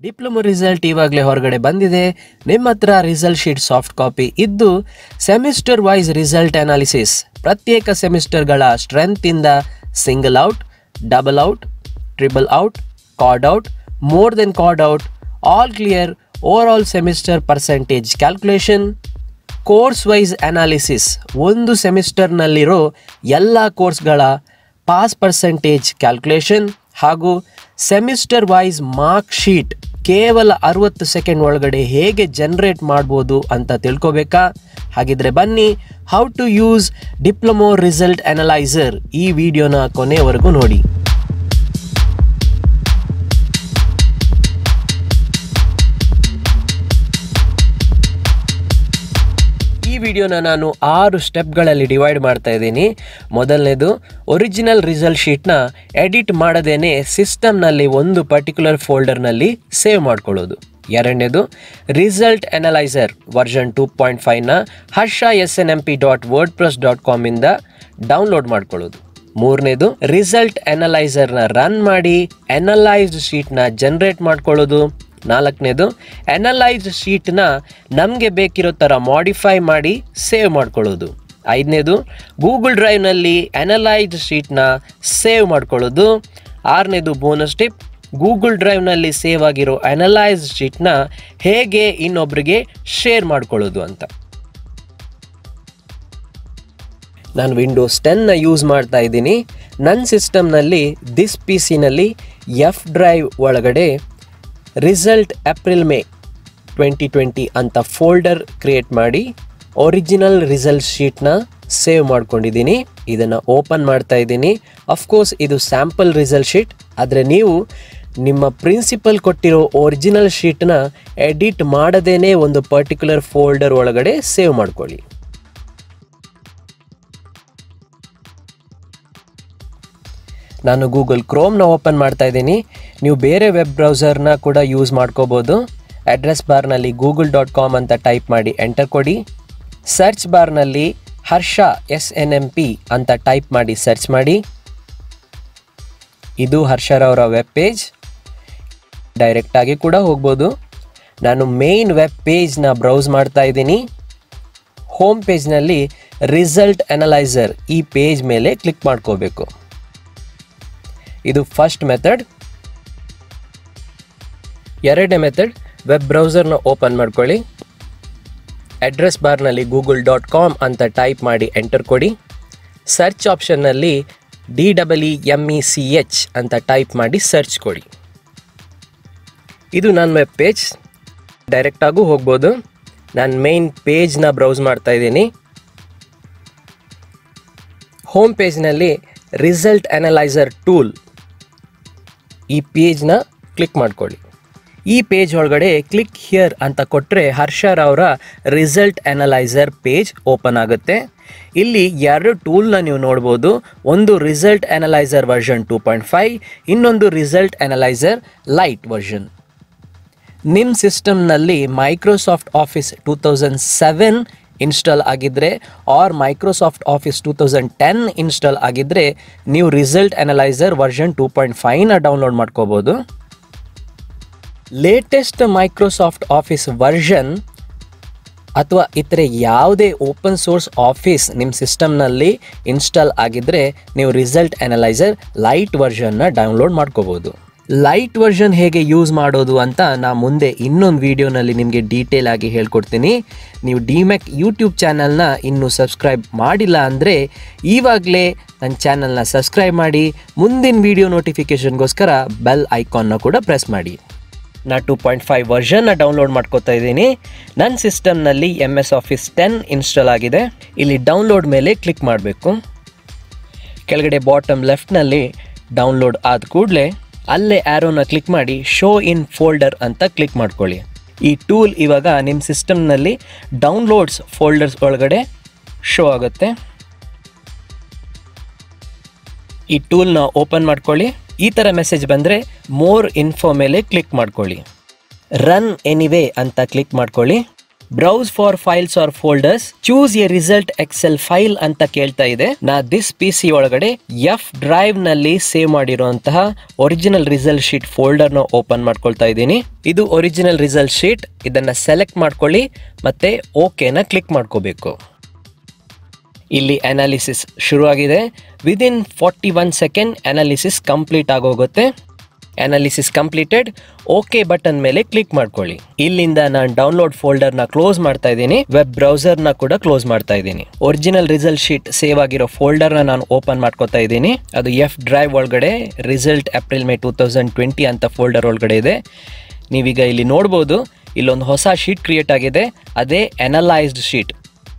diploma result ಇವಾಗಲೇ ಹೊರಗಡೆ ಬಂದಿದೆ ನಿಮ್ಮ ಹತ್ರ ರಿಸಲ್ಟ್ ಶೀಟ್ ಸಾಫ್ಟ್ ಕಾಪಿ ಇದ್ದು ಸೆಮಿಸ್ಟರ್ ವೈಸ್ ರಿಸಲ್ಟ್ ಅನಾಲಿಸಿಸ್ ಪ್ರತ್ಯೇಕ ಸೆಮಿಸ್ಟರ್ಗಳ ಸ್ಟ್ರೆಂತ್ ಇಂದ single out double out triple out quad out more than card out all clear overall semester percentage calculation course wise analysis ಒಂದು ಸೆಮಿಸ್ಟರ್ನಲ್ಲಿರೋ ಎಲ್ಲ ಕೋರ್ಸ್ಗಳ pass percentage calculation ಹಾಗೂ semester wise mark sheet ಕೇವಲ ಅರವತ್ತು ಸೆಕೆಂಡ್ ಒಳಗಡೆ ಹೇಗೆ ಜನರೇಟ್ ಮಾಡ್ಬೋದು ಅಂತ ತಿಳ್ಕೊಬೇಕಾ ಹಾಗಿದ್ರೆ ಬನ್ನಿ how to use diploma result analyser ಈ ವಿಡಿಯೋನ ಕೊನೆಯವರೆಗೂ ನೋಡಿ ಈ ವಿಡಿಯೋನ ನಾನು ಆರು ಸ್ಟೆಪ್ಗಳಲ್ಲಿ ಡಿವೈಡ್ ಮಾಡ್ತಾ ಇದ್ದೀನಿ ಮೊದಲನೇದು ಒರಿಜಿನಲ್ ರಿಸಲ್ಟ್ ಶೀಟ್ನ ಎಡಿಟ್ ಮಾಡದೇನೆ ಸಿಸ್ಟಮ್ನಲ್ಲಿ ಒಂದು ಪರ್ಟಿಕ್ಯುಲರ್ ಫೋಲ್ಡರ್ನಲ್ಲಿ ಸೇವ್ ಮಾಡ್ಕೊಳ್ಳೋದು ಎರಡನೇದು result analyser version two point ಫೈವ್ನ Harsha S N M P dot word plus dot ಕಾಮಿಂದ ಡೌನ್ಲೋಡ್ ಮಾಡ್ಕೊಳ್ಳೋದು ಮೂರನೇದು ರಿಸಲ್ಟ್ ಅನಲೈಸರ್ನ ರನ್ ಮಾಡಿ ಅನಲೈಸ್ಡ್ ಶೀಟ್ನ ಜನರೇಟ್ ಮಾಡ್ಕೊಳ್ಳೋದು ನಾಲ್ಕನೇದು ಅನಲೈಸ್ಡ್ ಶೀಟ್ನ ನಮಗೆ ಬೇಕಿರೋ ಥರ ಮಾಡಿಫೈ ಮಾಡಿ ಸೇವ್ ಮಾಡ್ಕೊಳ್ಳೋದು ಐದನೇದು ಗೂಗಲ್ ಡ್ರೈವ್ನಲ್ಲಿ ಅನಲೈಸ್ಡ್ ಶೀಟ್ನ ಸೇವ್ ಮಾಡ್ಕೊಳ್ಳೋದು ಆರನೇದು ಬೋನಸ್ ಟಿಪ್ ಗೂಗಲ್ ಡ್ರೈವ್ನಲ್ಲಿ ಸೇವ್ ಆಗಿರೋ ಅನಲೈಸ್ಡ್ ಶೀಟ್ನ ಹೇಗೆ ಇನ್ನೊಬ್ಬರಿಗೆ ಶೇರ್ ಮಾಡ್ಕೊಳ್ಳೋದು ಅಂತ ನಾನು ವಿಂಡೋಸ್ ಟೆನ್ನ ಯೂಸ್ ಮಾಡ್ತಾ ಇದ್ದೀನಿ ನನ್ನ ಸಿಸ್ಟಮ್ನಲ್ಲಿ ದಿಸ್ ಪಿ ಸಿನಲ್ಲಿ ಎಫ್ ಡ್ರೈವ್ ಒಳಗಡೆ result April May twenty twenty ಅಂತ ಫೋಲ್ಡರ್ ಕ್ರಿಯೇಟ್ ಮಾಡಿ ಒರಿಜಿನಲ್ ರಿಸಲ್ಟ್ ಶೀಟ್ನ ಸೇವ್ ಮಾಡ್ಕೊಂಡಿದ್ದೀನಿ ಇದನ್ನು ಓಪನ್ ಮಾಡ್ತಾ ಇದ್ದೀನಿ ಅಫ್ಕೋರ್ಸ್ ಇದು ಸ್ಯಾಂಪಲ್ ರಿಸಲ್ಟ್ ಶೀಟ್ ಆದರೆ ನೀವು ನಿಮ್ಮ ಪ್ರಿನ್ಸಿಪಲ್ ಕೊಟ್ಟಿರೋ ಒರಿಜಿನಲ್ ಶೀಟ್ನ ಎಡಿಟ್ ಮಾಡದೇನೆ ಒಂದು ಪರ್ಟಿಕ್ಯುಲರ್ ಫೋಲ್ಡರ್ ಒಳಗಡೆ ಸೇವ್ ಮಾಡ್ಕೊಳ್ಳಿ ನಾನು ಗೂಗಲ್ ಕ್ರೋಮ್ನ ಓಪನ್ ಮಾಡ್ತಾ ಇದ್ದೀನಿ ನೀವು ಬೇರೆ ವೆಬ್ ಬ್ರೌಸರ್ನ ಕೂಡ ಯೂಸ್ ಮಾಡ್ಕೋಬೋದು ಅಡ್ರೆಸ್ ಬಾರ್ನಲ್ಲಿ ಗೂಗಲ್ ಡಾಟ್ ಕಾಮ್ ಅಂತ ಟೈಪ್ ಮಾಡಿ ಎಂಟರ್ ಕೊಡಿ ಸರ್ಚ್ ಬಾರ್ನಲ್ಲಿ Harsha S N M P ಅಂತ ಟೈಪ್ ಮಾಡಿ ಸರ್ಚ್ ಮಾಡಿ ಇದು ಹರ್ಷರವರ ವೆಬ್ ಪೇಜ್ ಡೈರೆಕ್ಟಾಗಿ ಕೂಡ ಹೋಗ್ಬೋದು ನಾನು ಮೇನ್ ವೆಬ್ ಪೇಜ್ನ ಬ್ರೌಸ್ ಮಾಡ್ತಾ ಇದ್ದೀನಿ ಹೋಮ್ ಪೇಜ್ನಲ್ಲಿ ರಿಸಲ್ಟ್ ಅನಲೈಸರ್ ಈ ಪೇಜ್ ಮೇಲೆ ಕ್ಲಿಕ್ ಮಾಡ್ಕೋಬೇಕು ಇದು ಫಸ್ಟ್ ಮೆಥಡ್ ಎರಡನೇ ಮೆಥಡ್ ವೆಬ್ ಬ್ರೌಸರ್ನ ಓಪನ್ ಮಾಡ್ಕೊಳ್ಳಿ ಅಡ್ರೆಸ್ ಬಾರ್ನಲ್ಲಿ ಗೂಗಲ್ ಡಾಟ್ ಕಾಮ್ ಅಂತ ಟೈಪ್ ಮಾಡಿ ಎಂಟರ್ ಕೊಡಿ ಸರ್ಚ್ ಆಪ್ಷನ್ನಲ್ಲಿ D double E M E C H ಅಂತ ಟೈಪ್ ಮಾಡಿ ಸರ್ಚ್ ಕೊಡಿ ಇದು ನನ್ನ ವೆಬ್ ಪೇಜ್ ಡೈರೆಕ್ಟಾಗೂ ಹೋಗ್ಬೋದು ನಾನು ಮೇನ್ ಪೇಜ್ನ ಬ್ರೌಸ್ ಮಾಡ್ತಾ ಇದ್ದೀನಿ ಹೋಮ್ ಪೇಜ್ನಲ್ಲಿ ರಿಸಲ್ಟ್ ಅನಲೈಸರ್ ಟೂಲ್ ಈ ಪೇಜ್ನ ಕ್ಲಿಕ್ ಮಾಡ್ಕೊಳ್ಳಿ ಈ ಪೇಜ್ ಒಳಗಡೆ ಕ್ಲಿಕ್ ಹಿಯರ್ ಅಂತ ಕೊಟ್ಟರೆ ಹರ್ಷರವರ ರಿಸಲ್ಟ್ ಅನಲೈಸರ್ ಪೇಜ್ ಓಪನ್ ಆಗುತ್ತೆ ಇಲ್ಲಿ ಎರಡು ಟೂಲ್ನ ನೀವು ನೋಡ್ಬೋದು ಒಂದು result analyser version two point five ಇನ್ನೊಂದು ರಿಸಲ್ಟ್ ಅನಲೈಸರ್ ಲೈಟ್ ವರ್ಷನ್ ನಿಮ್ಮ ಸಿಸ್ಟಮ್ನಲ್ಲಿ Microsoft Office two thousand seven install ಆಗಿದ್ದರೆ or Microsoft Office two thousand ten install ಆಗಿದ್ದರೆ ನೀವು result analyser version two point ಫೈವ್ನ ಡೌನ್ಲೋಡ್ ಮಾಡ್ಕೋಬೋದು ಲೇಟೆಸ್ಟ್ ಮೈಕ್ರೋಸಾಫ್ಟ್ ಆಫೀಸ್ ವರ್ಷನ್ ಅಥವಾ ಇತರೆ ಯಾವುದೇ ಓಪನ್ ಸೋರ್ಸ್ ಆಫೀಸ್ ನಿಮ್ಮ ಸಿಸ್ಟಮ್ನಲ್ಲಿ ಇನ್ಸ್ಟಾಲ್ ಆಗಿದ್ದರೆ ನೀವು ರಿಸಲ್ಟ್ ಅನಲೈಸರ್ ಲೈಟ್ ವರ್ಷನ್ನ ಡೌನ್ಲೋಡ್ ಮಾಡ್ಕೋಬೋದು ಲೈಟ್ ವರ್ಷನ್ ಹೇಗೆ ಯೂಸ್ ಮಾಡೋದು ಅಂತ ನಾ ಮುಂದೆ ಇನ್ನೊಂದು ವಿಡಿಯೋನಲ್ಲಿ ನಿಮಗೆ ಡೀಟೇಲ್ ಆಗಿ ಹೇಳ್ಕೊಡ್ತೀನಿ ನೀವು ಡಿಮೆಕ್ ಯೂಟ್ಯೂಬ್ ಚಾನಲ್ನ ಇನ್ನೂ ಸಬ್ಸ್ಕ್ರೈಬ್ ಮಾಡಿಲ್ಲ ಅಂದರೆ ಈವಾಗಲೇ ನನ್ನ ಚಾನಲ್ನ ಸಬ್ಸ್ಕ್ರೈಬ್ ಮಾಡಿ ಮುಂದಿನ ವಿಡಿಯೋ ನೋಟಿಫಿಕೇಷನ್ಗೋಸ್ಕರ ಬೆಲ್ ಐಕಾನ್ನ ಕೂಡ ಪ್ರೆಸ್ ಮಾಡಿ ನಾ ಟೂ ಪಾಯಿಂಟ್ ಫೈವ್ ವರ್ಷನ್ನ ಡೌನ್ಲೋಡ್ ಮಾಡ್ಕೋತಾ ಇದ್ದೀನಿ ನನ್ನ ಸಿಸ್ಟಮ್ನಲ್ಲಿ M S Office ten install ಆಗಿದೆ ಇಲ್ಲಿ ಡೌನ್ಲೋಡ್ ಮೇಲೆ ಕ್ಲಿಕ್ ಮಾಡಬೇಕು ಕೆಳಗಡೆ ಬಾಟಮ್ ಲೆಫ್ಟ್ನಲ್ಲಿ ಡೌನ್ಲೋಡ್ ಆದ ಕೂಡಲೇ ಅಲ್ಲೇ ಆ್ಯರೋನ ಕ್ಲಿಕ್ ಮಾಡಿ ಶೋ ಇನ್ ಫೋಲ್ಡರ್ ಅಂತ ಕ್ಲಿಕ್ ಮಾಡ್ಕೊಳ್ಳಿ ಈ ಟೂಲ್ ಇವಾಗ ನಿಮ್ಮ ಸಿಸ್ಟಮ್ನಲ್ಲಿ ಡೌನ್ಲೋಡ್ಸ್ ಫೋಲ್ಡರ್ಸ್ ಒಳಗಡೆ ಶೋ ಆಗುತ್ತೆ ಈ ಟೂಲ್ನ ಓಪನ್ ಮಾಡ್ಕೊಳ್ಳಿ ಈ ಥರ ಮೆಸೇಜ್ ಬಂದರೆ ಮೋರ್ ಇನ್ಫೋ ಮೇಲೆ ಕ್ಲಿಕ್ ಮಾಡ್ಕೊಳ್ಳಿ ರನ್ ಎನಿವೇ ಅಂತ ಕ್ಲಿಕ್ ಮಾಡ್ಕೊಳ್ಳಿ browse for files or folders choose a result Excel file ಅಂತ ಕೇಳ್ತಾ ಇದೆ ನಾ ದಿಸ್ ಪಿ ಸಿ ಒಳಗಡೆ ಎಫ್ ಡ್ರೈವ್ ನಲ್ಲಿ ಸೇವ್ ಮಾಡಿರುವಂತಹ ಒರಿಜಿನಲ್ ರಿಸಲ್ಟ್ ಶೀಟ್ ಫೋಲ್ಡರ್ ನ ಓಪನ್ ಮಾಡ್ಕೊಳ್ತಾ ಇದ್ದೀನಿ ಇದು ಒರಿಜಿನಲ್ ರಿಸಲ್ಟ್ ಶೀಟ್ ಇದನ್ನ ಸೆಲೆಕ್ಟ್ ಮಾಡ್ಕೊಳ್ಳಿ ಮತ್ತೆ ಓಕೆನ ಕ್ಲಿಕ್ ಮಾಡ್ಕೋಬೇಕು ಇಲ್ಲಿ ಅನಾಲಿಸಿಸ್ ಶುರುವಾಗಿದೆ within forty one second analysis complete ಆಗೋಗುತ್ತೆ ಅನಾಲಿಸಿಸ್ ಕಂಪ್ಲೀಟೆಡ್ ಓಕೆ ಬಟನ್ ಮೇಲೆ ಕ್ಲಿಕ್ ಮಾಡ್ಕೊಳ್ಳಿ ಇಲ್ಲಿಂದ ನಾನು ಡೌನ್ಲೋಡ್ ಫೋಲ್ಡರ್ನ ಕ್ಲೋಸ್ ಮಾಡ್ತಾ ಇದ್ದೀನಿ ವೆಬ್ ಬ್ರೌಸರ್ನ ಕೂಡ ಕ್ಲೋಸ್ ಮಾಡ್ತಾ ಇದ್ದೀನಿ ಒರಿಜಿನಲ್ ರಿಸಲ್ಟ್ ಶೀಟ್ ಸೇವ್ ಆಗಿರೋ ಫೋಲ್ಡರ್ನ ನಾನು ಓಪನ್ ಮಾಡ್ಕೋತಾ ಇದ್ದೀನಿ ಅದು ಎಫ್ ಡ್ರೈವ್ ಒಳಗಡೆ result April May two thousand twenty ಅಂತ ಫೋಲ್ಡರ್ ಒಳಗಡೆ ಇದೆ ನೀವೀಗ ಇಲ್ಲಿ ನೋಡ್ಬೋದು ಇಲ್ಲೊಂದು ಹೊಸ ಶೀಟ್ ಕ್ರಿಯೇಟ್ ಆಗಿದೆ ಅದೇ ಅನಲೈಸ್ಡ್ ಶೀಟ್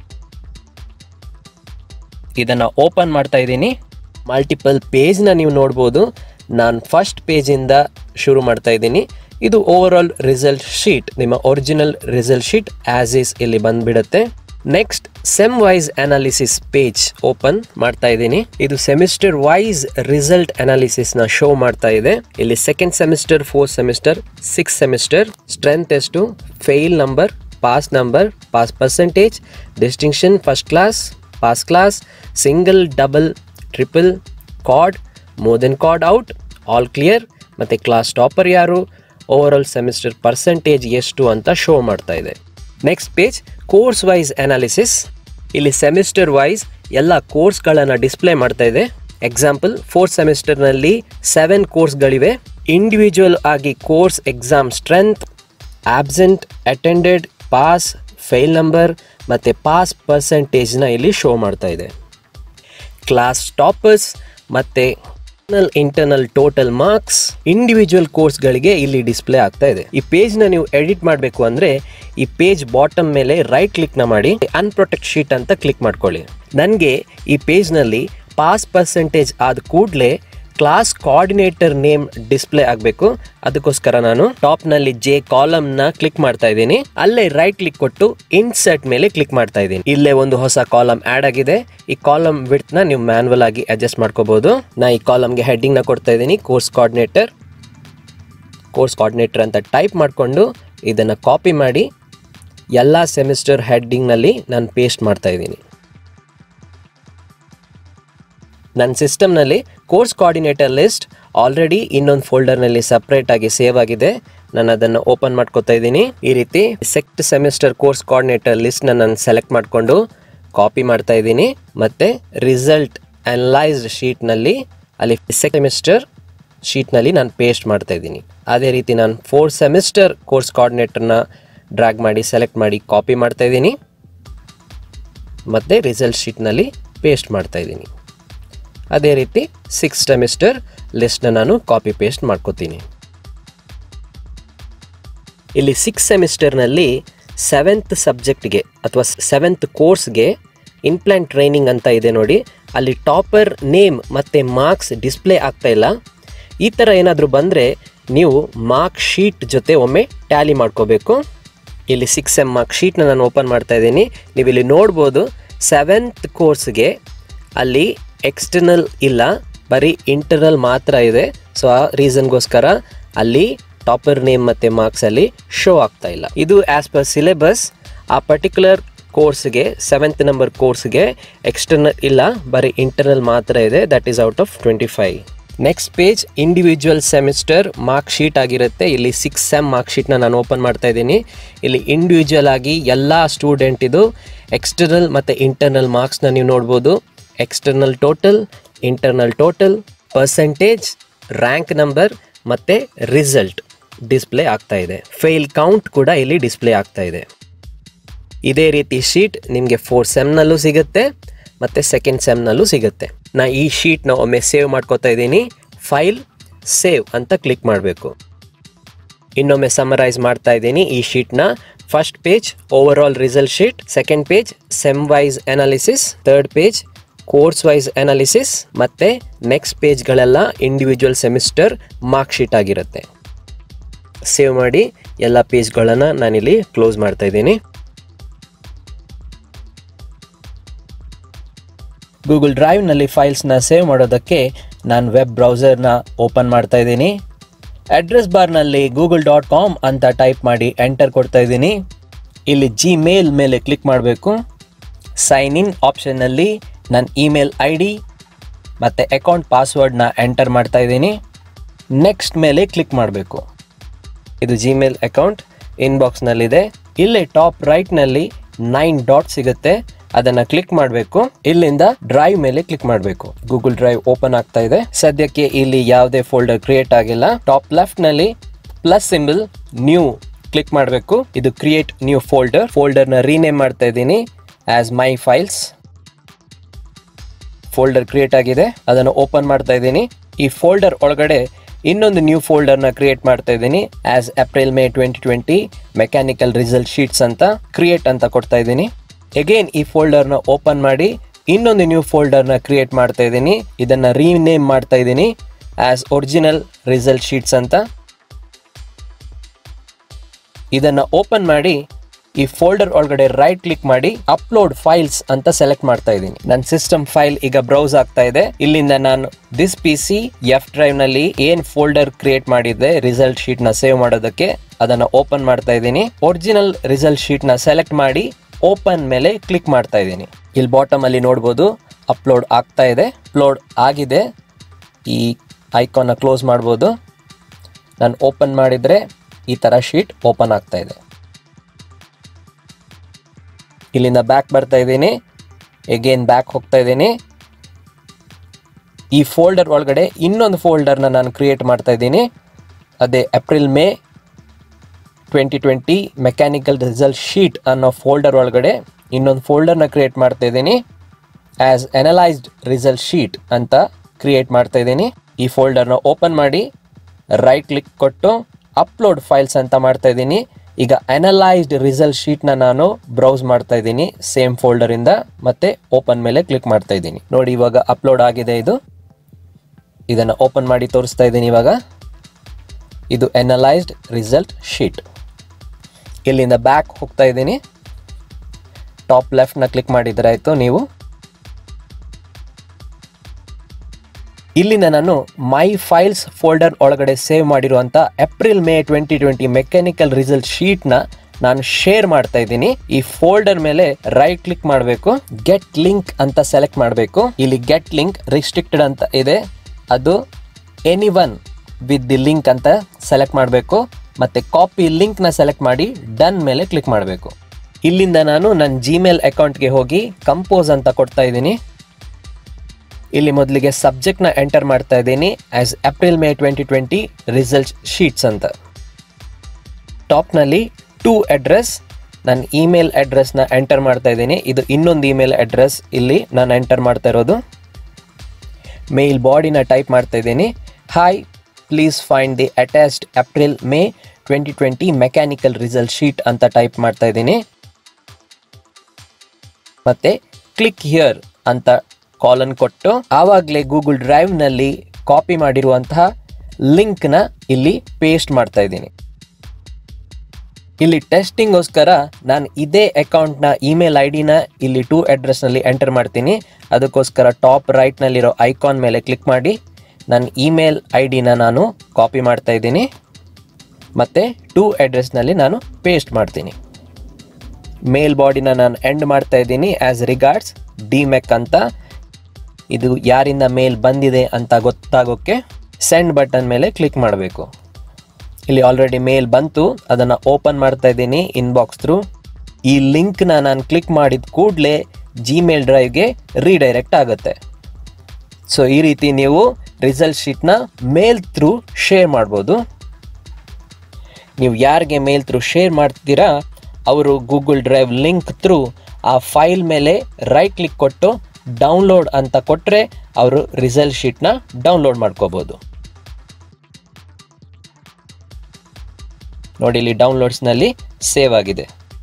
ಇದನ್ನು ಓಪನ್ ಮಾಡ್ತಾ ಇದ್ದೀನಿ ಮಲ್ಟಿಪಲ್ ಪೇಜ್ನ ನೀವು ನೋಡ್ಬೋದು ನಾನು ಫಸ್ಟ್ ಪೇಜಿಂದ ಶುರು ಮಾಡ್ತಾ ಇದ್ದೀನಿ ಇದು ಓವರ್ ಆಲ್ ರಿಸಲ್ಟ್ ಶೀಟ್ ನಿಮ್ಮ original result sheet as is ಇಲ್ಲಿ ಬಂದ್ಬಿಡುತ್ತೆ next sem wise analysis page open ಮಾಡ್ತಾ ಇದ್ದೀನಿ ಇದು ಸೆಮಿಸ್ಟರ್ ವೈಸ್ ರಿಸಲ್ಟ್ ಅನಾಲಿಸಿಸ್ ನ ಶೋ ಮಾಡ್ತಾ ಇದೆ ಇಲ್ಲಿ second semester fourth semester six semester strength ಎಷ್ಟು fail number pass number pass percentage distinction first class pass class single double triple card more than card out all clear ಮತ್ತು class topper ಯಾರು overall semester percentage ಎಷ್ಟು ಅಂತ show ಮಾಡ್ತಾ ಇದೆ next page course wise analysis ಇಲ್ಲಿ semester wise ಎಲ್ಲ ಕೋರ್ಸ್ಗಳನ್ನು display ಮಾಡ್ತಾ ಇದೆ ಎಕ್ಸಾಂಪಲ್ ಫೋರ್ತ್ ಸೆಮಿಸ್ಟರ್ನಲ್ಲಿ ಸೆವೆನ್ ಕೋರ್ಸ್ಗಳಿವೆ ಇಂಡಿವಿಜುವಲ್ ಆಗಿ course exam strength absent attended pass fail number ಮತ್ತು ಪಾಸ್ ಪರ್ಸೆಂಟೇಜ್ನ ಇಲ್ಲಿ ಶೋ ಮಾಡ್ತಾ ಇದೆ ಕ್ಲಾಸ್ ಟಾಪರ್ಸ್ ಮತ್ತು ಇಂಟರ್ನಲ್ ಟೋಟಲ್ ಮಾರ್ಕ್ಸ್ ಇಂಡಿವಿಜುವಲ್ ಕೋರ್ಸ್ಗಳಿಗೆ ಇಲ್ಲಿ ಡಿಸ್ಪ್ಲೇ ಆಗ್ತಾ ಇದೆ ಈ ಪೇಜ್ನ ನೀವು ಎಡಿಟ್ ಮಾಡಬೇಕು ಅಂದರೆ ಈ ಪೇಜ್ ಬಾಟಮ್ ಮೇಲೆ ರೈಟ್ ಕ್ಲಿಕ್ನ ಮಾಡಿ ಅನ್ಪ್ರೊಟೆಕ್ಟ್ ಶೀಟ್ ಅಂತ ಕ್ಲಿಕ್ ಮಾಡ್ಕೊಳ್ಳಿ ನನಗೆ ಈ ಪೇಜ್ನಲ್ಲಿ ಪಾಸ್ ಪರ್ಸೆಂಟೇಜ್ ಆದ ಕೂಡಲೇ ಕ್ಲಾಸ್ ಕೋಆರ್ಡಿನೇಟರ್ ನೇಮ್ ಡಿಸ್ಪ್ಲೇ ಆಗಬೇಕು ಅದಕ್ಕೋಸ್ಕರ ನಾನು ಟಾಪ್ನಲ್ಲಿ ಜೆ ಕಾಲಮ್ನ ಕ್ಲಿಕ್ ಮಾಡ್ತಾ ಇದ್ದೀನಿ ಅಲ್ಲೇ ರೈಟ್ ಕ್ಲಿಕ್ ಕೊಟ್ಟು ಇನ್ಸರ್ಟ್ ಮೇಲೆ ಕ್ಲಿಕ್ ಮಾಡ್ತಾ ಇದ್ದೀನಿ ಇಲ್ಲೇ ಒಂದು ಹೊಸ ಕಾಲಮ್ ಆ್ಯಡ್ ಆಗಿದೆ ಈ ಕಾಲಮ್ ವಿಡ್ತ್ನ ನೀವು ಮ್ಯಾನ್ಯಲ್ ಆಗಿ ಅಡ್ಜಸ್ಟ್ ಮಾಡ್ಕೋಬಹುದು ನಾ ಈ ಕಾಲಮ್ಗೆ ಹೆಡ್ಡಿಂಗ್ನ ಕೊಡ್ತಾ ಇದ್ದೀನಿ ಕೋರ್ಸ್ ಕೋಆರ್ಡಿನೇಟರ್ ಕೋರ್ಸ್ ಕೋಆರ್ಡಿನೇಟರ್ ಅಂತ ಟೈಪ್ ಮಾಡಿಕೊಂಡು ಇದನ್ನು ಕಾಪಿ ಮಾಡಿ ಎಲ್ಲ ಸೆಮಿಸ್ಟರ್ ಹೆಡ್ಡಿಂಗ್ನಲ್ಲಿ ನಾನು ಪೇಸ್ಟ್ ಮಾಡ್ತಾ ಇದ್ದೀನಿ ನನ್ನ ಸಿಸ್ಟಮ್ನಲ್ಲಿ ಕೋರ್ಸ್ ಕೋಆರ್ಡಿನೇಟರ್ ಲಿಸ್ಟ್ ಆಲ್ರೆಡಿ ಇನ್ನೊಂದು ಫೋಲ್ಡರ್ನಲ್ಲಿ ಸಪ್ರೇಟ್ ಆಗಿ ಸೇವ್ ಆಗಿದೆ ನಾನು ಅದನ್ನು ಓಪನ್ ಮಾಡ್ಕೋತಾ ಇದ್ದೀನಿ ಈ ರೀತಿ ಸೆಕ್ಟ್ ಸೆಮಿಸ್ಟರ್ ಕೋರ್ಸ್ ಕೋಆರ್ಡಿನೇಟರ್ ಲಿಸ್ಟ್ನ ನಾನು ಸೆಲೆಕ್ಟ್ ಮಾಡಿಕೊಂಡು ಕಾಪಿ ಮಾಡ್ತಾ ಇದ್ದೀನಿ ಮತ್ತು ರಿಸಲ್ಟ್ ಅನಲೈಸ್ಡ್ ಶೀಟ್ನಲ್ಲಿ ಅಲ್ಲಿ ಸೆಮಿಸ್ಟರ್ ಶೀಟ್ನಲ್ಲಿ ನಾನು ಪೇಸ್ಟ್ ಮಾಡ್ತಾ ಇದ್ದೀನಿ ಅದೇ ರೀತಿ ನಾನು ಫೋರ್ ಸೆಮಿಸ್ಟರ್ ಕೋರ್ಸ್ ಕೋಆರ್ಡಿನೇಟರ್ನ ಡ್ರ್ಯಾಗ್ ಮಾಡಿ ಸೆಲೆಕ್ಟ್ ಮಾಡಿ ಕಾಪಿ ಮಾಡ್ತಾ ಇದ್ದೀನಿ ಮತ್ತು ರಿಸಲ್ಟ್ ಶೀಟ್ನಲ್ಲಿ ಪೇಸ್ಟ್ ಮಾಡ್ತಾ ಇದ್ದೀನಿ ಅದೇ ರೀತಿ ಸಿಕ್ಸ್ ಸೆಮಿಸ್ಟರ್ ಲಿಸ್ಟ್ನ ನಾನು ಕಾಪಿ ಪೇಸ್ಟ್ ಮಾಡ್ಕೋತೀನಿ ಇಲ್ಲಿ ಸಿಕ್ಸ್ ಸೆಮಿಸ್ಟರ್ನಲ್ಲಿ ಸೆವೆಂತ್ ಸಬ್ಜೆಕ್ಟ್ಗೆ ಅಥವಾ ಸೆವೆಂತ್ ಕೋರ್ಸ್ಗೆ ಇನ್ಪ್ಲಾಂಟ್ ಟ್ರೈನಿಂಗ್ ಅಂತ ಇದೆ ನೋಡಿ ಅಲ್ಲಿ ಟಾಪರ್ ನೇಮ್ ಮತ್ತು ಮಾರ್ಕ್ಸ್ ಡಿಸ್ಪ್ಲೇ ಆಗ್ತಾ ಇಲ್ಲ ಈ ಥರ ಏನಾದರೂ ಬಂದರೆ ನೀವು ಮಾರ್ಕ್ ಶೀಟ್ ಜೊತೆ ಒಮ್ಮೆ ಟ್ಯಾಲಿ ಮಾಡ್ಕೋಬೇಕು ಇಲ್ಲಿ ಸಿಕ್ಸ್ ಎಮ್ ಮಾರ್ಕ್ ಶೀಟ್ನ ನಾನು ಓಪನ್ ಮಾಡ್ತಾ ಇದ್ದೀನಿ ನೀವು ಇಲ್ಲಿ ನೋಡ್ಬೋದು ಸೆವೆಂತ್ ಕೋರ್ಸ್ಗೆ ಅಲ್ಲಿ ಎಕ್ಸ್ಟರ್ನಲ್ ಇಲ್ಲ ಬರೀ ಇಂಟರ್ನಲ್ ಮಾತ್ರ ಇದೆ ಸೊ ಆ ರೀಸನ್ಗೋಸ್ಕರ ಅಲ್ಲಿ ಟಾಪರ್ ನೇಮ್ ಮತ್ತು ಮಾರ್ಕ್ಸಲ್ಲಿ ಶೋ ಆಗ್ತಾ ಇಲ್ಲ ಇದು ಆ್ಯಸ್ ಪರ್ ಸಿಲೆಬಸ್ ಆ ಪರ್ಟಿಕ್ಯುಲರ್ ಕೋರ್ಸ್ಗೆ ಸೆವೆಂತ್ ನಂಬರ್ ಕೋರ್ಸ್ಗೆ ಎಕ್ಸ್ಟರ್ನಲ್ ಇಲ್ಲ ಬರೀ ಇಂಟರ್ನಲ್ ಮಾತ್ರ ಇದೆ that is out of twenty five next page individual semester mark sheet ಆಗಿರುತ್ತೆ ಇಲ್ಲಿ ಸಿಕ್ಸ್ ಸೆಮ್ ಮಾರ್ಕ್ ಶೀಟ್ನ ನಾನು ಓಪನ್ ಮಾಡ್ತಾ ಇದ್ದೀನಿ ಇಲ್ಲಿ ಇಂಡಿವಿಜುವಲ್ ಆಗಿ ಎಲ್ಲ ಸ್ಟೂಡೆಂಟ್ ಇದು ಎಕ್ಸ್ಟರ್ನಲ್ ಮತ್ತು ಇಂಟರ್ನಲ್ ಮಾರ್ಕ್ಸ್ನ ನೀವು ನೋಡ್ಬೋದು external total internal total percentage rank number ಮತ್ತು ರಿಸಲ್ಟ್ ಡಿಸ್ಪ್ಲೇ ಆಗ್ತಾ ಇದೆ ಫೇಲ್ ಕೌಂಟ್ ಕೂಡ ಇಲ್ಲಿ ಡಿಸ್ಪ್ಲೇ ಆಗ್ತಾ ಇದೆ ಇದೇ ರೀತಿ ಶೀಟ್ ನಿಮಗೆ ಫೋರ್ ಸೆಮ್ನಲ್ಲೂ ಸಿಗುತ್ತೆ ಮತ್ತು ಸೆಕೆಂಡ್ ಸೆಮ್ನಲ್ಲೂ ಸಿಗುತ್ತೆ ನಾ ಈ ಶೀಟ್ನ ಒಮ್ಮೆ ಸೇವ್ ಮಾಡ್ಕೋತಾ ಇದ್ದೀನಿ ಫೈಲ್ ಸೇವ್ ಅಂತ ಕ್ಲಿಕ್ ಮಾಡಬೇಕು ಇನ್ನೊಮ್ಮೆ ಸಮರೈಸ್ ಮಾಡ್ತಾ ಇದ್ದೀನಿ ಈ ಶೀಟ್ನ first page overall result sheet second page sem wise analysis third page course wise analysis ಮತ್ತು ನೆಕ್ಸ್ಟ್ ಪೇಜ್ಗಳೆಲ್ಲ ಇಂಡಿವಿಜುವಲ್ ಸೆಮಿಸ್ಟರ್ ಮಾರ್ಕ್ ಶೀಟ್ ಆಗಿರುತ್ತೆ ಸೇವ್ ಮಾಡಿ ಎಲ್ಲ ಪೇಜ್ಗಳನ್ನು ನಾನಿಲ್ಲಿ ಕ್ಲೋಸ್ ಮಾಡ್ತಾ ಇದ್ದೀನಿ ಗೂಗಲ್ ಡ್ರೈವ್ನಲ್ಲಿ ಫೈಲ್ಸ್ನ ಸೇವ್ ಮಾಡೋದಕ್ಕೆ ನಾನು ವೆಬ್ ಬ್ರೌಸರ್ನ ಓಪನ್ ಮಾಡ್ತಾ ಇದ್ದೀನಿ ಅಡ್ರೆಸ್ ಬಾರ್ನಲ್ಲಿ ಗೂಗಲ್ ಡಾಟ್ ಕಾಮ್ ಅಂತ ಟೈಪ್ ಮಾಡಿ ಎಂಟರ್ ಕೊಡ್ತಾ ಇದ್ದೀನಿ ಇಲ್ಲಿ ಜಿಮೇಲ್ ಮೇಲೆ ಕ್ಲಿಕ್ ಮಾಡಬೇಕು ಸೈನ್ ಇನ್ ಆಪ್ಷನ್ನಲ್ಲಿ ನನ್ನ ಇಮೇಲ್ ಐ ಡಿ ಮತ್ತು ಅಕೌಂಟ್ ಪಾಸ್ವರ್ಡ್ನ ಎಂಟರ್ ಮಾಡ್ತಾ ಇದ್ದೀನಿ ನೆಕ್ಸ್ಟ್ ಮೇಲೆ ಕ್ಲಿಕ್ ಮಾಡಬೇಕು ಇದು ಜಿಮೇಲ್ ಅಕೌಂಟ್ ಇನ್ಬಾಕ್ಸ್ನಲ್ಲಿದೆ ಇಲ್ಲೇ ಟಾಪ್ ರೈಟ್ನಲ್ಲಿ ನೈನ್ ಡಾಟ್ ಸಿಗುತ್ತೆ ಅದನ್ನು ಕ್ಲಿಕ್ ಮಾಡಬೇಕು ಇಲ್ಲಿಂದ ಡ್ರೈವ್ ಮೇಲೆ ಕ್ಲಿಕ್ ಮಾಡಬೇಕು ಗೂಗಲ್ ಡ್ರೈವ್ ಓಪನ್ ಆಗ್ತಾ ಇದೆ ಸದ್ಯಕ್ಕೆ ಇಲ್ಲಿ ಯಾವುದೇ ಫೋಲ್ಡರ್ ಕ್ರಿಯೇಟ್ ಆಗಿಲ್ಲ ಟಾಪ್ ಲೆಫ್ಟ್ನಲ್ಲಿ ಪ್ಲಸ್ ಸಿಂಬಲ್ ನ್ಯೂ ಕ್ಲಿಕ್ ಮಾಡಬೇಕು ಇದು ಕ್ರಿಯೇಟ್ ನ್ಯೂ ಫೋಲ್ಡರ್ ಫೋಲ್ಡರ್ನ ರೀನೇಮ್ ಮಾಡ್ತಾ ಇದ್ದೀನಿ as my files folder create ಆಗಿದೆ ಅದನ್ನು ಓಪನ್ ಮಾಡ್ತಾ ಇದ್ದೀನಿ ಈ ಫೋಲ್ಡರ್ ಒಳಗಡೆ ಇನ್ನೊಂದು ನ್ಯೂ ಫೋಲ್ಡರ್ನ ಕ್ರಿಯೇಟ್ ಮಾಡ್ತಾ ಇದ್ದೀನಿ as April May twenty twenty mechanical result sheets ಅಂತ ಕ್ರಿಯೇಟ್ ಅಂತ ಕೊಡ್ತಾ ಇದ್ದೀನಿ ಅಗೇನ್ ಈ ಫೋಲ್ಡರ್ನ ಓಪನ್ ಮಾಡಿ ಇನ್ನೊಂದು ನ್ಯೂ ಫೋಲ್ಡರ್ನ ಕ್ರಿಯೇಟ್ ಮಾಡ್ತಾ ಇದ್ದೀನಿ ಇದನ್ನ ರೀನೇಮ್ ಮಾಡ್ತಾ ಇದ್ದೀನಿ ಆಸ್ ಒರಿಜಿನಲ್ ರಿಸಲ್ಟ್ ಶೀಟ್ಸ್ ಅಂತ ಇದನ್ನ ಓಪನ್ ಮಾಡಿ ಈ ಫೋಲ್ಡರ್ ಒಳಗಡೆ ರೈಟ್ ಕ್ಲಿಕ್ ಮಾಡಿ ಅಪ್ಲೋಡ್ ಫೈಲ್ಸ್ ಅಂತ ಸೆಲೆಕ್ಟ್ ಮಾಡ್ತಾ ಇದ್ದೀನಿ ನನ್ನ ಸಿಸ್ಟಮ್ ಫೈಲ್ ಈಗ ಬ್ರೌಸ್ ಆಗ್ತಾ ಇದೆ ಇಲ್ಲಿಂದ ನಾನು this P C F drive ನಲ್ಲಿ ಏನ್ ಫೋಲ್ಡರ್ ಕ್ರಿಯೇಟ್ ಮಾಡಿದ್ದೆ ರಿಸಲ್ಟ್ ಶೀಟ್ ನ ಸೇವ್ ಮಾಡೋದಕ್ಕೆ ಅದನ್ನ ಓಪನ್ ಮಾಡ್ತಾ ಇದ್ದೀನಿ ಒರಿಜಿನಲ್ ರಿಸಲ್ಟ್ ಶೀಟ್ ನ ಸೆಲೆಕ್ಟ್ ಮಾಡಿ ಓಪನ್ ಮೇಲೆ ಕ್ಲಿಕ್ ಮಾಡ್ತಾ ಇದ್ದೀನಿ ಇಲ್ಲಿ ಬಾಟಮ್ ಅಲ್ಲಿ ನೋಡ್ಬೋದು ಅಪ್ಲೋಡ್ ಆಗ್ತಾ ಇದೆ ಅಪ್ಲೋಡ್ ಆಗಿದೆ ಈ ಐಕಾನ್ನ ಕ್ಲೋಸ್ ಮಾಡ್ಬೋದು ನಾನು ಓಪನ್ ಮಾಡಿದರೆ ಈ ಥರ ಶೀಟ್ ಓಪನ್ ಆಗ್ತಾ ಇದೆ ಇಲ್ಲಿಂದ ಬ್ಯಾಕ್ ಬರ್ತಾ ಇದ್ದೀನಿ ಎಗೇನ್ ಬ್ಯಾಕ್ ಹೋಗ್ತಾ ಇದ್ದೀನಿ ಈ ಫೋಲ್ಡರ್ ಒಳಗಡೆ ಇನ್ನೊಂದು ಫೋಲ್ಡರ್ನ ನಾನು ಕ್ರಿಯೇಟ್ ಮಾಡ್ತಾ ಇದ್ದೀನಿ ಅದೇ April May twenty twenty mechanical result sheet ಅನ್ನೋ ಫೋಲ್ಡರ್ ಒಳಗಡೆ ಇನ್ನೊಂದು ಫೋಲ್ಡರ್ನ ಕ್ರಿಯೇಟ್ ಮಾಡ್ತಾ ಇದ್ದೀನಿ ಆ್ಯಸ್ ಎನಲೈಸ್ಡ್ ರಿಸಲ್ಟ್ ಶೀಟ್ ಅಂತ ಕ್ರಿಯೇಟ್ ಮಾಡ್ತಾ ಇದ್ದೀನಿ ಈ ಫೋಲ್ಡರ್ನ ಓಪನ್ ಮಾಡಿ ರೈಟ್ ಕ್ಲಿಕ್ ಕೊಟ್ಟು ಅಪ್ಲೋಡ್ ಫೈಲ್ಸ್ ಅಂತ ಮಾಡ್ತಾ ಇದ್ದೀನಿ ಈಗ ಅನಲೈಸ್ಡ್ ರಿಸಲ್ಟ್ ಶೀಟ್ನ ನಾನು ಬ್ರೌಸ್ ಮಾಡ್ತಾ ಇದ್ದೀನಿ ಸೇಮ್ ಫೋಲ್ಡರಿಂದ ಮತ್ತೆ ಓಪನ್ ಮೇಲೆ ಕ್ಲಿಕ್ ಮಾಡ್ತಾ ಇದ್ದೀನಿ ನೋಡಿ ಇವಾಗ ಅಪ್ಲೋಡ್ ಆಗಿದೆ ಇದು ಇದನ್ನು ಓಪನ್ ಮಾಡಿ ತೋರಿಸ್ತಾ ಇದ್ದೀನಿ ಇವಾಗ ಇದು ಎನಲೈಸ್ಡ್ ರಿಸಲ್ಟ್ ಶೀಟ್ ಇಲ್ಲಿಂದ ಬ್ಯಾಕ್ ಹೋಗ್ತಾ ಇದ್ದೀನಿ ಟಾಪ್ ಲೆಫ್ಟ್ನ ಕ್ಲಿಕ್ ಮಾಡಿದ್ರೆ ಆಯಿತು ನೀವು ಇಲ್ಲಿಂದ ನಾನು ಮೈ ಫೈಲ್ಸ್ ಫೋಲ್ಡರ್ ಒಳಗಡೆ ಸೇವ್ ಮಾಡಿರುವಂಥ April May twenty twenty mechanical result ಶೀಟ್ನ ನಾನು ಶೇರ್ ಮಾಡ್ತಾ ಇದ್ದೀನಿ ಈ ಫೋಲ್ಡರ್ ಮೇಲೆ ರೈಟ್ ಕ್ಲಿಕ್ ಮಾಡಬೇಕು ಗೆಟ್ ಲಿಂಕ್ ಅಂತ ಸೆಲೆಕ್ಟ್ ಮಾಡಬೇಕು ಇಲ್ಲಿ ಗೆಟ್ ಲಿಂಕ್ ರಿಸ್ಟ್ರಿಕ್ಟೆಡ್ ಅಂತ ಇದೆ ಅದು anyone with the link ಅಂತ ಸೆಲೆಕ್ಟ್ ಮಾಡಬೇಕು ಮತ್ತೆ ಕಾಪಿ ಲಿಂಕ್ನ ಸೆಲೆಕ್ಟ್ ಮಾಡಿ ಡನ್ ಮೇಲೆ ಕ್ಲಿಕ್ ಮಾಡಬೇಕು ಇಲ್ಲಿಂದ ನಾನು ನನ್ನ ಜಿಮೇಲ್ ಅಕೌಂಟ್ಗೆ ಹೋಗಿ ಕಂಪೋಸ್ ಅಂತ ಕೊಡ್ತಾ ಇದ್ದೀನಿ ಇಲ್ಲಿ ಮೊದಲಿಗೆ ಸಬ್ಜೆಕ್ಟ್ನ ಎಂಟರ್ ಮಾಡ್ತಾ ಇದ್ದೀನಿ as April May twenty twenty result sheets ಅಂತ ಟಾಪ್ನಲ್ಲಿ ಟೂ ಅಡ್ರೆಸ್ ನನ್ನ ಇಮೇಲ್ ಅಡ್ರೆಸ್ನ ಎಂಟರ್ ಮಾಡ್ತಾ ಇದ್ದೀನಿ ಇದು ಇನ್ನೊಂದು ಇಮೇಲ್ ಅಡ್ರೆಸ್ ಇಲ್ಲಿ ನಾನು ಎಂಟರ್ ಮಾಡ್ತಾ ಇರೋದು ಮೇಲ್ ಬಾಡಿನ ಟೈಪ್ ಮಾಡ್ತಾ ಇದ್ದೀನಿ hi please find the attached April May twenty twenty mechanical result sheet ಅಂತ ಟೈಪ್ ಮಾಡ್ತಾ ಇದ್ದೀನಿ ಮತ್ತೆ ಕ್ಲಿಕ್ ಹಿಯರ್ ಅಂತ ಕಾಲನ್ ಕೊಟ್ಟು ಆವಾಗಲೇ ಗೂಗಲ್ ಡ್ರೈವ್ನಲ್ಲಿ ಕಾಪಿ ಮಾಡಿರುವಂತಹ ಲಿಂಕ್ನ ಇಲ್ಲಿ ಪೇಸ್ಟ್ ಮಾಡ್ತಾ ಇದ್ದೀನಿ ಇಲ್ಲಿ ಟೆಸ್ಟಿಂಗೋಸ್ಕರ ನಾನು ಇದೇ ಅಕೌಂಟ್ನ ಇಮೇಲ್ ಐ ಡಿನ ಇಲ್ಲಿ ಟೂ ಅಡ್ರೆಸ್ನಲ್ಲಿ ಎಂಟರ್ ಮಾಡ್ತೀನಿ ಅದಕ್ಕೋಸ್ಕರ ಟಾಪ್ ರೈಟ್ನಲ್ಲಿರೋ ಐಕಾನ್ ಮೇಲೆ ಕ್ಲಿಕ್ ಮಾಡಿ ನನ್ನ ಇಮೇಲ್ ಐ ಡಿನ ನಾನು ಕಾಪಿ ಮಾಡ್ತಾ ಇದ್ದೀನಿ ಮತ್ತು ಟೂ ಅಡ್ರೆಸ್ನಲ್ಲಿ ನಾನು ಪೇಸ್ಟ್ ಮಾಡ್ತೀನಿ ಮೇಲ್ ಬಾಡಿನ ನಾನು ಎಂಡ್ ಮಾಡ್ತಾ ಇದ್ದೀನಿ ಆ್ಯಸ್ ರಿಗಾರ್ಡ್ಸ್ ಡಿಮೆಕ್ ಅಂತ ಇದು ಯಾರಿಂದ ಮೇಲ್ ಬಂದಿದೆ ಅಂತ ಗೊತ್ತಾಗೋಕ್ಕೆ ಸೆಂಡ್ ಬಟನ್ ಮೇಲೆ ಕ್ಲಿಕ್ ಮಾಡಬೇಕು ಇಲ್ಲಿ ಆಲ್ರೆಡಿ ಮೇಲ್ ಬಂತು ಅದನ್ನು ಓಪನ್ ಮಾಡ್ತಾ ಇದ್ದೀನಿ ಇನ್ಬಾಕ್ಸ್ ಥ್ರೂ ಈ ಲಿಂಕ್ನ ನಾನು ಕ್ಲಿಕ್ ಮಾಡಿದ ಕೂಡಲೇ ಜಿಮೇಲ್ ಡ್ರೈವ್ಗೆ ರೀಡೈರೆಕ್ಟ್ ಆಗುತ್ತೆ ಸೊ ಈ ರೀತಿ ನೀವು ರಿಸಲ್ಟ್ ಶೀಟ್ನ ಮೇಲ್ ಥ್ರೂ ಶೇರ್ ಮಾಡ್ಬೋದು ನೀವು ಯಾರಿಗೆ ಮೇಲ್ ಥ್ರೂ ಶೇರ್ ಮಾಡ್ತೀರಾ ಅವರು ಗೂಗಲ್ ಡ್ರೈವ್ ಲಿಂಕ್ ಥ್ರೂ ಆ ಫೈಲ್ ಮೇಲೆ ರೈಟ್ ಕ್ಲಿಕ್ ಕೊಟ್ಟು ಡೌನ್ಲೋಡ್ ಅಂತ ಕೊಟ್ಟರೆ ಅವರು ರಿಸಲ್ಟ್ ಶೀಟ್ನ ಡೌನ್ಲೋಡ್ ಮಾಡ್ಕೋಬೋದು ನೋಡಿ ಇಲ್ಲಿ ಡೌನ್ಲೋಡ್ಸ್ನಲ್ಲಿ ಸೇವ್ ಆಗಿದೆ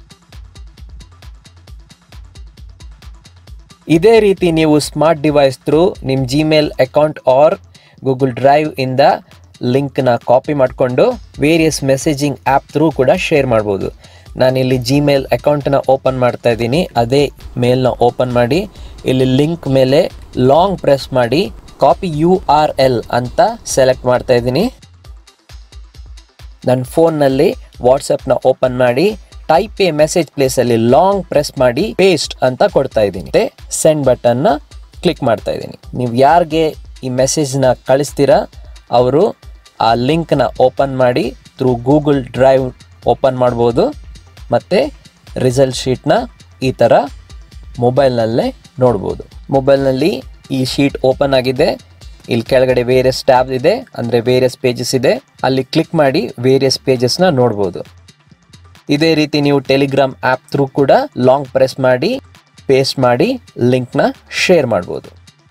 ಇದೇ ರೀತಿ ನೀವು ಸ್ಮಾರ್ಟ್ ಡಿವೈಸ್ ಥ್ರೂ ನಿಮ್ಮ Gmail account or Google drive ಇಂದ ಲಿಂಕ್ನ ಕಾಪಿ ಮಾಡಿಕೊಂಡು ವೇರಿಯಸ್ ಮೆಸೇಜಿಂಗ್ ಆ್ಯಪ್ ಥ್ರೂ ಕೂಡ ಶೇರ್ ಮಾಡ್ಬೋದು ನಾನಿಲ್ಲಿ ಜಿಮೇಲ್ ಅಕೌಂಟನ್ನ ಓಪನ್ ಮಾಡ್ತಾ ಇದ್ದೀನಿ ಅದೇ ಮೇಲ್ನ ಓಪನ್ ಮಾಡಿ ಇಲ್ಲಿ ಲಿಂಕ್ ಮೇಲೆ ಲಾಂಗ್ ಪ್ರೆಸ್ ಮಾಡಿ ಕಾಪಿ ಯು ಆರ್ ಎಲ್ ಅಂತ ಸೆಲೆಕ್ಟ್ ಮಾಡ್ತಾ ಇದ್ದೀನಿ ನನ್ನ ಫೋನ್ನಲ್ಲಿ ವಾಟ್ಸಪ್ನ ಓಪನ್ ಮಾಡಿ ಟೈಪ್ ಎ ಮೆಸೇಜ್ ಪ್ಲೇಸ್ ಅಲ್ಲಿ ಲಾಂಗ್ ಪ್ರೆಸ್ ಮಾಡಿ ಪೇಸ್ಟ್ ಅಂತ ಕೊಡ್ತಾ ಇದ್ದೀನಿ ಮತ್ತೆ ಸೆಂಡ್ ಬಟನ್ ನ ಕ್ಲಿಕ್ ಮಾಡ್ತಾ ಇದ್ದೀನಿ ನೀವು ಯಾರಿಗೆ ಈ ಮೆಸೇಜ್ನ ಕಳಿಸ್ತೀರಾ ಅವರು ಆ ಲಿಂಕ್ನ ಓಪನ್ ಮಾಡಿ ಥ್ರೂ ಗೂಗಲ್ ಡ್ರೈವ್ ಓಪನ್ ಮಾಡ್ಬೋದು ಮತ್ತು ರಿಸಲ್ಟ್ ಶೀಟ್ನ ಈ ಥರ ಮೊಬೈಲ್ನಲ್ಲೇ ನೋಡ್ಬೋದು ಮೊಬೈಲ್ನಲ್ಲಿ ಈ ಶೀಟ್ ಓಪನ್ ಆಗಿದೆ ಇಲ್ಲಿ ಕೆಳಗಡೆ ವೇರಿಯಸ್ ಟ್ಯಾಬ್ ಇದೆ ಅಂದರೆ ವೇರಿಯಸ್ ಪೇಜಸ್ ಇದೆ ಅಲ್ಲಿ ಕ್ಲಿಕ್ ಮಾಡಿ ವೇರಿಯಸ್ ಪೇಜಸ್ನ ನೋಡ್ಬೋದು ಇದೇ ರೀತಿ ನೀವು ಟೆಲಿಗ್ರಾಮ್ ಆ್ಯಪ್ ಥ್ರೂ ಕೂಡ ಲಾಂಗ್ ಪ್ರೆಸ್ ಮಾಡಿ ಪೇಸ್ಟ್ ಮಾಡಿ ಲಿಂಕ್ನ ಶೇರ್ ಮಾಡ್ಬೋದು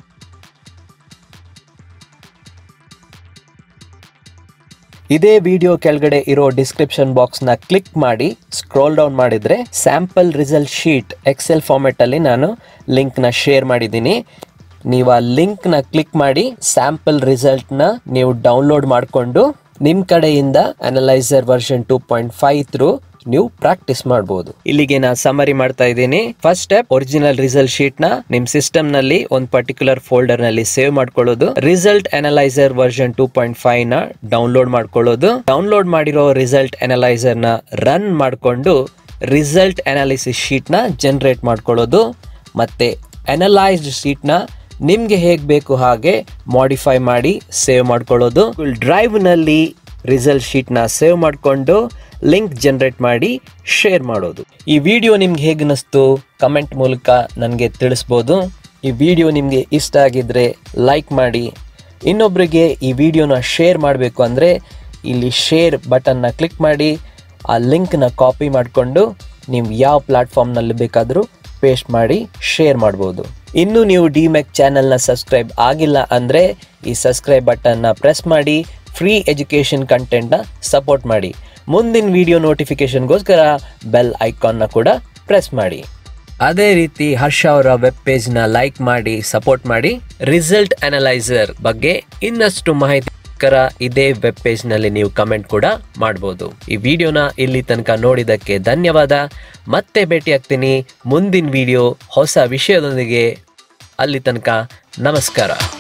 ಇದೇ ವಿಡಿಯೋ ಕೆಳಗಡೆ ಇರೋ ಡಿಸ್ಕ್ರಿಪ್ಷನ್ ಬಾಕ್ಸ್ನ ಕ್ಲಿಕ್ ಮಾಡಿ ಸ್ಕ್ರೋಲ್ ಡೌನ್ ಮಾಡಿದರೆ ಸ್ಯಾಂಪಲ್ ರಿಸಲ್ಟ್ ಶೀಟ್ ಎಕ್ಸೆಲ್ ಫಾರ್ಮೆಟಲ್ಲಿ ನಾನು ಲಿಂಕ್ನ ಶೇರ್ ಮಾಡಿದ್ದೀನಿ ನೀವು ಆ ಲಿಂಕ್ನ ಕ್ಲಿಕ್ ಮಾಡಿ ಸ್ಯಾಂಪಲ್ ರಿಸಲ್ಟ್ನ ನೀವು ಡೌನ್ಲೋಡ್ ಮಾಡಿಕೊಂಡು ನಿಮ್ಮ ಕಡೆಯಿಂದ analyser version two point five through ನೀವು ಪ್ರಾಕ್ಟೀಸ್ ಮಾಡಬಹುದು ಇಲ್ಲಿಗೆ ನಾ ಸಮರಿ ಮಾಡ್ತಾ ಇದ್ದೀನಿ first step original result sheet ನ ನಿಮ್ ಸಿಸ್ಟಮ್ ನಲ್ಲಿ ಒಂದು ಪರ್ಟಿಕ್ಯುಲರ್ ಫೋಲ್ಡರ್ ನಲ್ಲಿ ಸೇವ್ ಮಾಡ್ಕೊಳ್ಳೋದು result analyser version two point five ನ ಡೌನ್ಲೋಡ್ ಮಾಡ್ಕೊಳ್ಳೋದು ಡೌನ್ಲೋಡ್ ಮಾಡಿರೋ ರಿಸಲ್ಟ್ ಅನಲೈಸರ್ ನ ರನ್ ಮಾಡಿಕೊಂಡು ರಿಸಲ್ಟ್ ಅನಾಲಿಸಿಸ್ ಶೀಟ್ ನ ಜನರೇಟ್ ಮಾಡ್ಕೊಳ್ಳೋದು ಮತ್ತೆ ಅನಲೈಸ್ಡ್ ಶೀಟ್ ನ ನಿಮ್ಗೆ ಹೇಗ್ ಬೇಕು ಹಾಗೆ ಮಾಡಿಫೈ ಮಾಡಿ ಸೇವ್ ಮಾಡ್ಕೊಳ್ಳೋದು ಡ್ರೈವ್ ನಲ್ಲಿ ರಿಸಲ್ಟ್ ಶೀಟ್ ನ ಸೇವ್ ಮಾಡಿಕೊಂಡು ಲಿಂಕ್ ಜನರೇಟ್ ಮಾಡಿ ಶೇರ್ ಮಾಡೋದು ಈ ವಿಡಿಯೋ ನಿಮ್ಗೆ ಹೇಗೆ ಅನಿಸ್ತು ಕಮೆಂಟ್ ಮೂಲಕ ನನಗೆ ತಿಳಿಸ್ಬೋದು ಈ ವಿಡಿಯೋ ನಿಮಗೆ ಇಷ್ಟ ಆಗಿದ್ರೆ ಲೈಕ್ ಮಾಡಿ ಇನ್ನೊಬ್ಬರಿಗೆ ಈ ವಿಡಿಯೋನ ಶೇರ್ ಮಾಡಬೇಕು ಅಂದರೆ ಇಲ್ಲಿ ಶೇರ್ ಬಟನ್ನ ಕ್ಲಿಕ್ ಮಾಡಿ ಆ ಲಿಂಕ್ನ ಕಾಪಿ ಮಾಡಿಕೊಂಡು ನೀವು ಯಾವ ಪ್ಲಾಟ್ಫಾರ್ಮ್ನಲ್ಲಿ ಬೇಕಾದರೂ ಪೇಸ್ಟ್ ಮಾಡಿ ಶೇರ್ ಮಾಡ್ಬೋದು ಇನ್ನು ನೀವು ಡಿಮ್ಯಾಕ್ ಚಾನಲ್ನ ಸಬ್ಸ್ಕ್ರೈಬ್ ಆಗಿಲ್ಲ ಅಂದರೆ ಈ ಸಬ್ಸ್ಕ್ರೈಬ್ ಬಟನ್ನ ಪ್ರೆಸ್ ಮಾಡಿ ಫ್ರೀ ಎಜುಕೇಷನ್ ಕಂಟೆಂಟ್ನ ಸಪೋರ್ಟ್ ಮಾಡಿ ಮುಂದಿನ ವಿಡಿಯೋ ನೋಟಿಫಿಕೇಶನ್ಗೋಸ್ಕರ ಬೆಲ್ ಐಕಾನ್ನ ಕೂಡ ಪ್ರೆಸ್ ಮಾಡಿ ಅದೇ ರೀತಿ ಹರ್ಷ ಅವರ ವೆಬ್ ಪೇಜ್ನ ಲೈಕ್ ಮಾಡಿ ಸಪೋರ್ಟ್ ಮಾಡಿ ರಿಸಲ್ಟ್ ಅನಲೈಸರ್ ಬಗ್ಗೆ ಇನ್ನಷ್ಟು ಮಾಹಿತಿಕರ ಇದೇ ವೆಬ್ ಪೇಜ್ನಲ್ಲಿ ನೀವು ಕಮೆಂಟ್ ಕೂಡ ಮಾಡ್ಬೋದು ಈ ವಿಡಿಯೋನ ಇಲ್ಲಿ ತನಕ ನೋಡಿದ್ದಕ್ಕೆ ಧನ್ಯವಾದ ಮತ್ತೆ ಭೇಟಿ ಆಗ್ತೀನಿ ಮುಂದಿನ ವಿಡಿಯೋ ಹೊಸ ವಿಷಯದೊಂದಿಗೆ ಅಲ್ಲಿ ತನಕ ನಮಸ್ಕಾರ